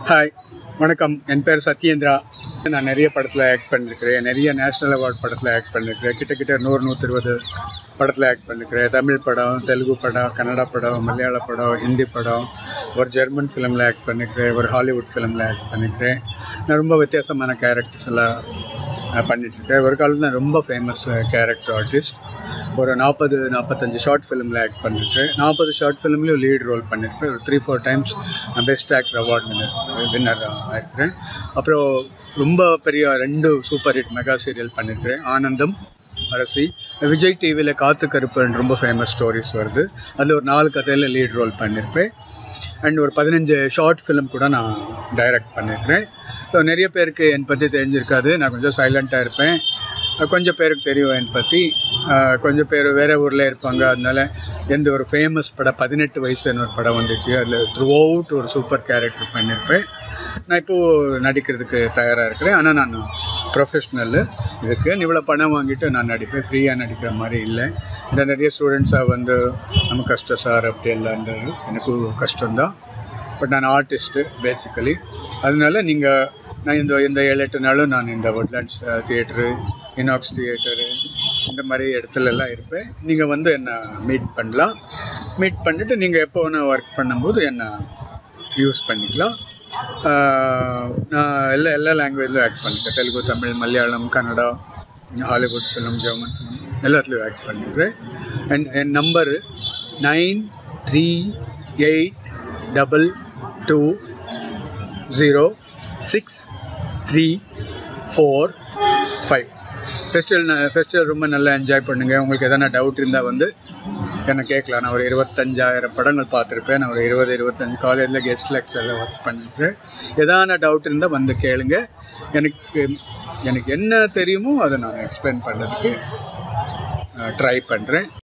hi வணக்கம் என் பேர் சத்யேந்திரா நான் நிறைய படத்தில் ஆக்ட் பண்ணியிருக்கிறேன் நிறைய நேஷ்னல் அவார்ட் படத்தில் ஆக்ட் பண்ணியிருக்கிறேன் கிட்டத்தட்ட நூறு நூற்றி இருபது படத்தில் ஆக்ட் பண்ணியிருக்கிறேன் தமிழ் படம் தெலுங்கு படம் கன்னடா படம் மலையாள படம் ஹிந்தி படம் ஒரு ஜெர்மன் ஃபிலிமில் ஆக்ட் பண்ணியிருக்கிறேன் ஒரு ஹாலிவுட் ஃபிலிமில் ஆக்ட் பண்ணியிருக்கிறேன் நான் ரொம்ப வித்தியாசமான கேரக்டர்ஸ் எல்லாம் அஹ், பண்ணிட்டுருக்கேன் ஒரு காலத்தில் நான் ரொம்ப ஃபேமஸ் கேரக்டர் ஆர்டிஸ்ட் ஒரு நாற்பது நாற்பத்தஞ்சு ஷார்ட் ஃபிலிமில் ஆக்ட் பண்ணியிருக்கேன் நாற்பது ஷார்ட் ஃபிலிம்லேயும் லீட் ரோல் பண்ணியிருக்கேன் ஒரு த்ரீ ஃபோர் டைம்ஸ் நான் best actor award winner winner ஆயிருக்கிறேன் அப்புறம் ரொம்ப பெரிய ரெண்டு சூப்பர் ஹிட் மெகா சீரியல் பண்ணியிருக்கிறேன் ஆனந்தம் அரசி விஜய் டிவியில் காத்து கருப்புன்னு ரொம்ப ஃபேமஸ் ஸ்டோரிஸ் வருது அதில் ஒரு நாலு கதையில் லீட் ரோல் பண்ணியிருப்பேன் அண்ட் ஒரு பதினஞ்சு ஷார்ட் ஃபிலிம் கூட நான் டைரக்ட் பண்ணியிருக்கிறேன் ஸோ நிறைய பேருக்கு என்னை பற்றி தெரிஞ்சிருக்காது நான் கொஞ்சம் சைலண்ட்டாக இருப்பேன் அஹ் கொஞ்சம் பேருக்கு தெரியும் என்னை பற்றி அஹ் கொஞ்சம் பேர் வேறு ஊரில் இருப்பாங்க அதனால எந்த ஒரு ஃபேமஸ் படம் பதினெட்டு வயசுன்னு ஒரு படம் வந்துச்சு அதில் த்ரூ அவுட் ஒரு சூப்பர் கேரக்டர் பண்ணியிருப்பேன் நான் இப்போது நடிக்கிறதுக்கு தயாராக இருக்கிறேன் ஆனால் நான் ப்ரொஃபஷ்னல் இதுக்கு இவ்வளோ பணம் வாங்கிட்டு நான் நடிப்பேன் ஃப்ரீயாக நடிக்கிற மாதிரி இல்லை இந்த நிறைய ஸ்டூடெண்ட்ஸாக வந்து நம்ம கஷ்டம் சார் அப்படி எல்லான்றது எனக்கு கஷ்டம்தான் பட் நான் ஆர்டிஸ்ட்டு பேசிக்கலி அதனால நீங்கள் நான் இந்த இந்த ஏழு எட்டு நாளும் நான் இந்த woodlands தியேட்டரு இனாக்ஸ் தியேட்டரு இந்த மாதிரி இடத்துல எல்லாம் இருப்பேன் நீங்கள் வந்து என்னை மீட் பண்ணலாம் மீட் பண்ணிவிட்டு நீங்கள் எப்போ வேணால் ஒர்க் பண்ணும்போது என்னை யூஸ் பண்ணிக்கலாம் ஆஹ் நான் எல்லா எல்லா லாங்குவேஜ்லையும் ஆக்ட் பண்ணிட்டேன் Telugu Tamil Malayalam Kannada Hollywood film German film எல்லாத்துலேயும் ஆக்ட் பண்ணிருக்கேன் அண்ட் என் number nine three eight double two zero six three four five festival festival ரொம்ப நல்லா என்ஜாய் பண்ணுங்கள் உங்களுக்கு எதனா டவுட் இருந்தால் வந்து என்ன கேட்கலாம் நான் ஒரு இருபத்தஞ்சாயிரம் படங்கள் பார்த்துருப்பேன் நான் ஒரு இருபது இருபத்தஞ்சு காலேஜில் கெஸ்ட் லெக்சரில் ஒர்க் பண்ணிருக்கேன் எதான டவுட் இருந்தால் வந்து கேளுங்க எனக்கு எனக்கு என்ன தெரியுமோ அதை நான் எக்ஸ்பிளைன் பண்ணுறதுக்கு ட்ரை பண்ணுறேன்